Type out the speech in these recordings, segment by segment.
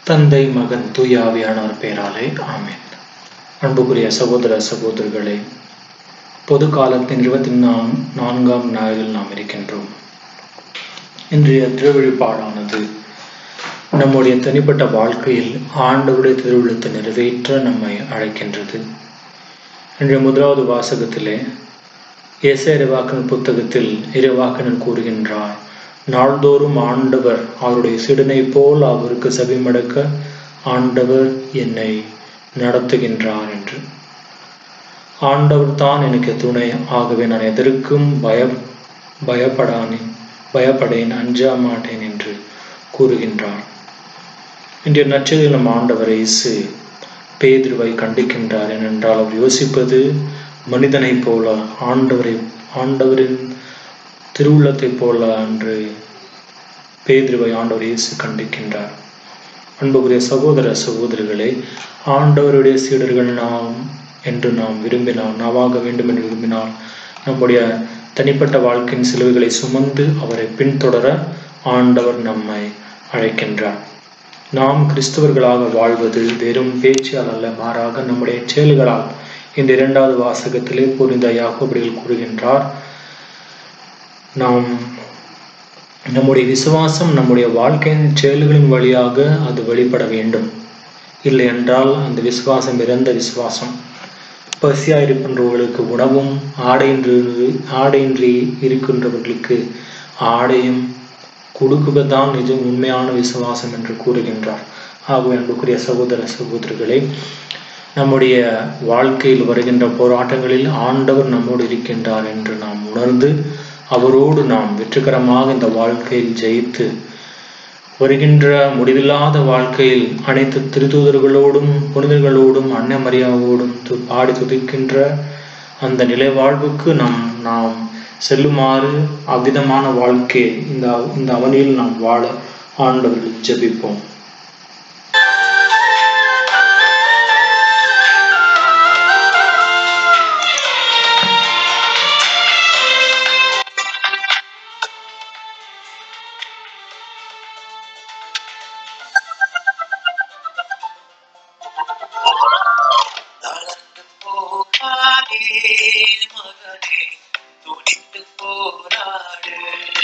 தந்தை மகன் தூய ஆவியானவர் பெயராலே ஆமென் அன்புக்குரிய சகோதர சகோதரிகளே பொது காலத்தின் இருபத்தி நான் நான்காம் நாளில் நாம் இருக்கின்றோம் இன்றைய திருவழிபாடானது நம்முடைய தனிப்பட்ட வாழ்க்கையில் ஆண்டவருடைய திருவிழத்தை நிறைவேற்ற நம்மை அழைக்கின்றது இன்றைய முதலாவது வாசகத்திலே இயேச இறைவாக்கன் புத்தகத்தில் இறைவாக்கனன் கூறுகின்றார் நாள்தோறும் ஆண்டவர் அவருடைய சிடனை போல் அவருக்கு செவிமடக்க ஆண்டவர் என்னை நடத்துகின்றார் என்று ஆண்டவர் தான் எனக்கு துணை ஆகவே நான் எதற்கும் பய பயப்படானே பயப்படேன் அஞ்சா மாட்டேன் என்று கூறுகின்றார் இன்றைய நச்சதில் நம் ஆண்டவர் இயேசு பேதிருவை கண்டிக்கின்றார் ஏனென்றால் அவர் யோசிப்பது மனிதனைப் போல ஆண்டவரை ஆண்டவரின் திருவுள்ளத்தைப் போல அன்று பேதிருவை ஆண்டவர் இயேசு கண்டிக்கின்றார் அன்புக்குரிய சகோதர சகோதரிகளே ஆண்டவருடைய சீடர்கள் நாம் என்று நாம் விரும்பினால் நாவாக வேண்டும் என்று விரும்பினால் நம்முடைய தனிப்பட்ட வாழ்க்கையின் சிலுவைகளை சுமந்து அவரை பின்தொடர ஆண்டவர் நம்மை அழைக்கின்றார் நாம் கிறிஸ்தவர்களாக வாழ்வது வெறும் பேச்சால் அல்ல மாறாக நம்முடைய செயல்களால் இந்த இரண்டாவது வாசகத்திலே புரிந்த யாகோபடிகள் கூறுகின்றார் நாம் நம்முடைய விசுவாசம் நம்முடைய வாழ்க்கையின் செயல்களின் வழியாக அது வெளிப்பட வேண்டும் இல்லை என்றால் அந்த விசுவாசம் இறந்த விசுவாசம் பசியாக இருக்கின்றவர்களுக்கு உணவும் ஆடையின்றி ஆடையின்றி இருக்கின்றவர்களுக்கு ஆடையும் கொடுக்குவதுதான் நிஜம் உண்மையான விசுவாசம் என்று கூறுகின்றார் ஆகவே அன்புக்குரிய சகோதர சகோதரிகளே நம்முடைய வாழ்க்கையில் வருகின்ற போராட்டங்களில் ஆண்டவர் நம்மோடு இருக்கின்றார் என்று நாம் உணர்ந்து அவரோடு நாம் வெற்றிகரமாக இந்த வாழ்க்கையில் ஜெயித்து வருகின்ற முடிவில்லாத வாழ்க்கையில் அனைத்து திருத்தூதர்களோடும் புனிதர்களோடும் அன்னமரியாவோடும் பாடி துதிக்கின்ற அந்த நிலை வாழ்வுக்கு நாம் நாம் செல்லுமாறு அவ்விதமான வாழ்க்கையை இந்த இந்த அவனியில் நாம் வாழ ஆண்டவர்கள் ஜெபிப்போம் தளர்ந்து போகாதே மகனே துணிந்து போராடு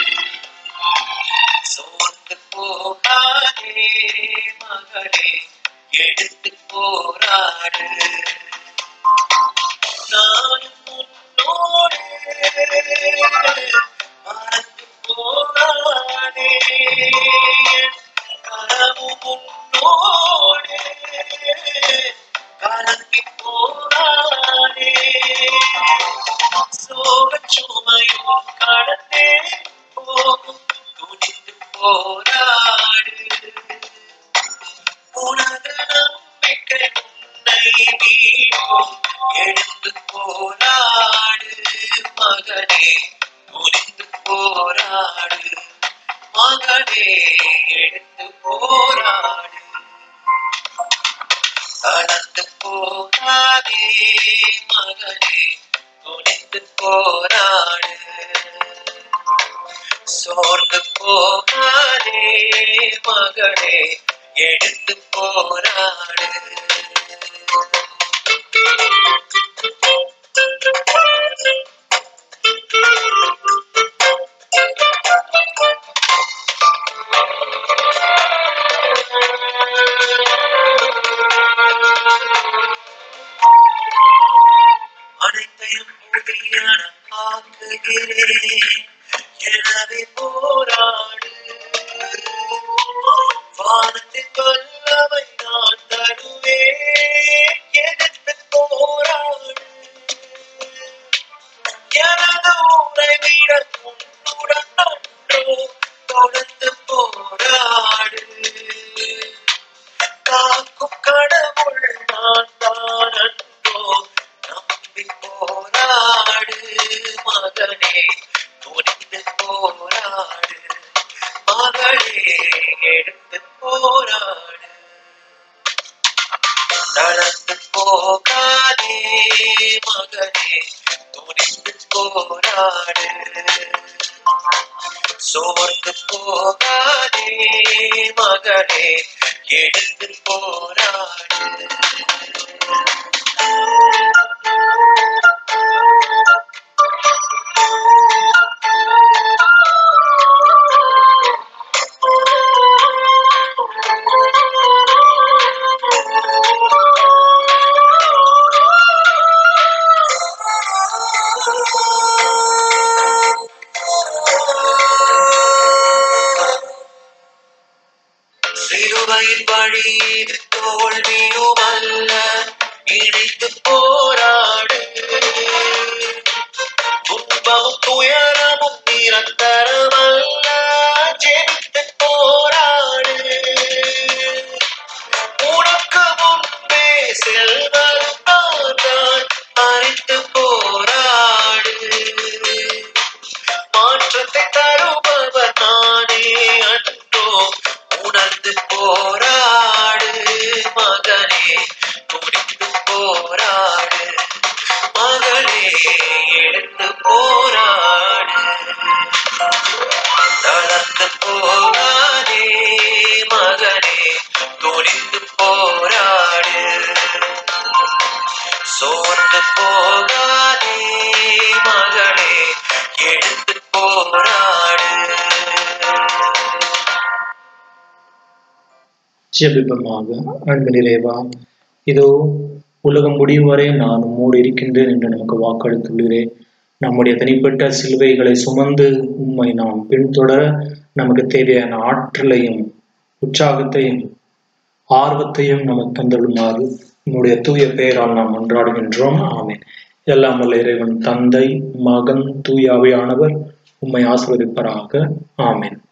சோர்ந்து போகாதே மகனே எடுத்து போராடு நானும் உன்னோடு மறந்து போராடே கனவும் உன்னோடு கலங்கி போராடே சோகச் சுமையும் கடந்தே போகும் துணிந்து போராடு உனது நம்பிக்கை உன்னை மீட்கும் எழுந்து போராடு மகனே துணிந்து போராடு மகனே எடுத்து போராடு கடந்து போகாதே மகனே துணிந்து போராடு சோர்ந்து போகாதே மகனே எடுத்து போராடு அனைத்தையும் புதிய ஆக்குகிறேன் எனவே போராடு வானத்தின் வல்லமை நான் தருவேன் எதிர்த்து போராடு எனது உறைவிட உன்னுடன் அன்றோ தொடர்ந்து போராடு காக்கும் கடவுள் நான் தான் அன்றோ நம்பி போராடு மகனே துணிந்து போராடு மகளே எடுத்து போராடு தளர்ந்து போகாதே மகனே துணிந்து போராடு சோர்ந்து போகாதே மகனே எடுத்து போராடு சிலுவையின் வழி இது தோல்வியும் அல்ல இணைத்து போராடு துன்பமும் துயரமும் நிரந்தரமல்ல ஜெபித்து போராடு உனக்கு முன்பே செல்வரும் நான் தான் அறிந்து போராடு மாற்றத்தை தருபவர் நானே அன்றோ உணர்ந்து போராடு மகனே துடித்து போராடு மகளே எடுத்து போராடு தளர்ந்து போகாதே மகனே துணிந்து போராடு சோர்ந்து போகாதே மகளே எடுத்து போராடு ஜெபிப்பமாக அன்பிலேவா இதோ உலகம் முடியும் வரை நான் உம்மோடு இருக்கின்றேன் என்று நமக்கு வாக்களித்துள்ளீரே நம்முடைய தனிப்பட்ட சிலுவைகளை சுமந்து உம்மை நாம் பின்தொடர நமக்கு தேவையான ஆற்றலையும் உற்சாகத்தையும் ஆர்வத்தையும் நமக்கு தந்தருளுமாறு உம்முடைய தூய பெயரால் நாம் மன்றாடுகின்றோம் ஆமென் எல்லாம் வல்ல இறைவன் தந்தை மகன் தூய ஆவியானவர் உம்மை ஆசீர்வதிப்பராக ஆமென்